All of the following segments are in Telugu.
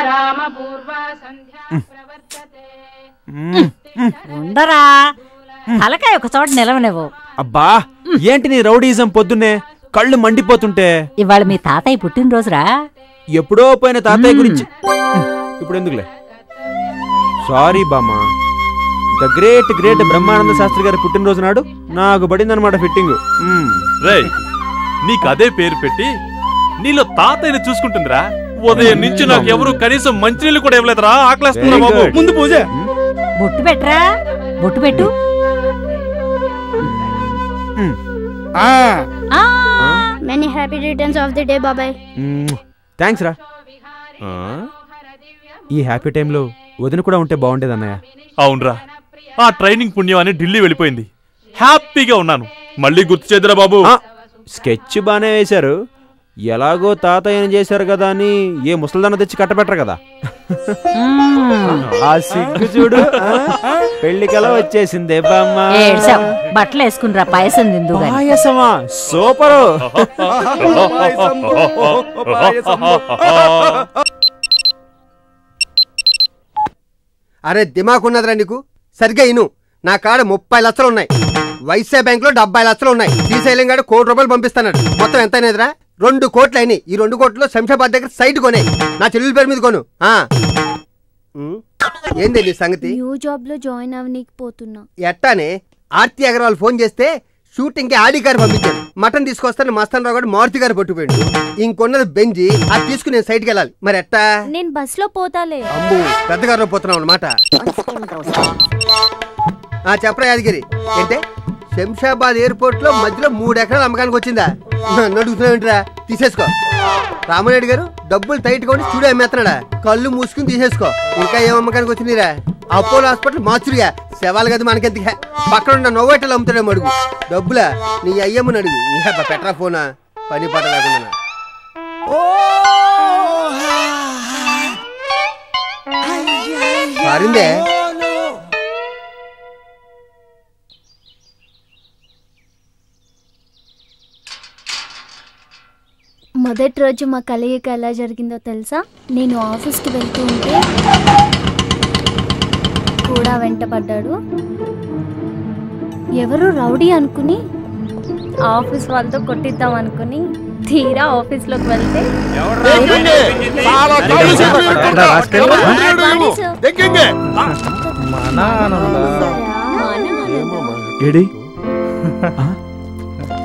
ఉండరా తలకాయ ఒక చోట నిలవనివ్వు అబ్బా ఏంటి నీ రౌడీజం పొద్దున్నే కళ్ళు మండిపోతుంటే ఇవాళ మీ తాతయ్య పుట్టినరోజురా ఎప్పుడో పోయిన తాతయ్య గురించి ఇప్పుడు ఎందుకులే సారీ బామ్మా the great great Brahmananda Sastri గారి పుట్టినరోజు నాడు నాకు పడిందనమాట ఫిట్టింగ్ రేయ్ నీకు అదే పేరు పెట్టి నీలో తాతయ్యని చూసుకుంటుందిరా ఉదయం నుంచి నాకు ఎవరు కనీసం మంచినీళ్ళు కూడా ఇవ్వలేదురా ఆకలేస్తున్నా Very బాబు good. ముందు పూజ బొట్టు పెట్టరా బొట్టు పెట్టు ఆ, Many happy returns of the day, Babai. Thanks రా ఈ హ్యాపీ టైంలో వదిన కూడా ఉంటే బాగుండేది అన్నయ్య అవునరా ఆ ట్రైనింగ్ పుణ్యం అని ఢిల్లీ వెళ్ళిపోయింది హ్యాపీగా ఉన్నాను మళ్ళీ గుర్తు చేద్దురా బాబు స్కెచ్ బానే వేశారు ఎలాగో తాతయ్యని చేశారు కదా అని ఏ ముసలిదాన్న తెచ్చి కట్టబెట్టరు కదా ఆ సిగ్గు చూడు ఆ? పెళ్లికలా వచ్చేసిందే బామ్మ ఏడ్చావ్. బట్టలు వేసుకునిరా పాయసం తిందు గాని. పాయసమా సూపరు అరే దిమాక్ ఉన్నదిరా నీకు సరిగ్గా ఇను నా కాడ ముప్పై లక్షలు ఉన్నాయి వైశ్య బ్యాంక్ లో డెబ్బై లక్షలు ఉన్నాయి శ్రీశైలం గారు కోటి రూపాయలు పంపిస్తాడు మొత్తం ఎంత అయినదిరా రెండు కోట్లు అయినాయి ఈ రెండు కోట్లు శంషాబాద్ దగ్గర సైట్ కొనే నా చెల్లెల పేరు మీద కొను ఆ. ఉమ్, ఏంది నీ సంగతి న్యూ జాబ్ లో జాయిన్ అవనీకి పోతున్నా ఎట్టానే ఆర్తి అగర్వాల్ ఫోన్ చేస్తే షూటింగ్ కి ఆడి గారు పంపించాడు మటన్ తీసుకొస్తాను మస్తాన్ రావు గారు మారుతి గారు పట్టుకుపోయాడు ఇంకొన్నది బెంజి అది తీసుకుని నేను సైట్కి వెళ్ళాలి మరి ఎట్టా నేను బస్ లో పోతాలే అమ్ము పెద్దగారు పోతున్నాం అనమాట ఆ చెప్పరా యాదగిరి ఏంటే శంషాబాద్ ఎయిర్పోర్ట్ లో మధ్యలో మూడు ఎకరాలు అమ్మకానికి వచ్చిందా నన్ను అడుగుతున్నావేంటిరా తీసేసుకో రామనాయుడు గారు డబ్బులు టైట్ కొని స్టూడియో అమ్మేస్తున్నాడా కళ్ళు మూసుకుని తీసేసుకో ఇంకా ఏం అమ్మకానికి వచ్చిందిరా అపోలో హాస్పిటల్ మార్చురుగా శవాలు కదా మనకెందుకు పక్కన ఉన్న నవ్వేటలు అమ్ముతాడేమో అడుగు డబ్బులా నీ అయ్యమ్మని అడుగు ఇహ, పెట్రా ఫోనా పని పాట లేకుండా పారిందే మొదటి రోజు మా కలయిక ఎలా జరిగిందో తెలుసా నేను ఆఫీస్కి వెళ్తూ ఉంటే కూడా వెంటపడ్డాడు ఎవరు రౌడీ అనుకుని ఆఫీస్ వాళ్ళతో కొట్టిద్దాం అనుకుని తీరా ఆఫీస్లోకి వెళ్తే ఏడి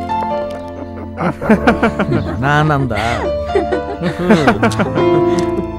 నానంద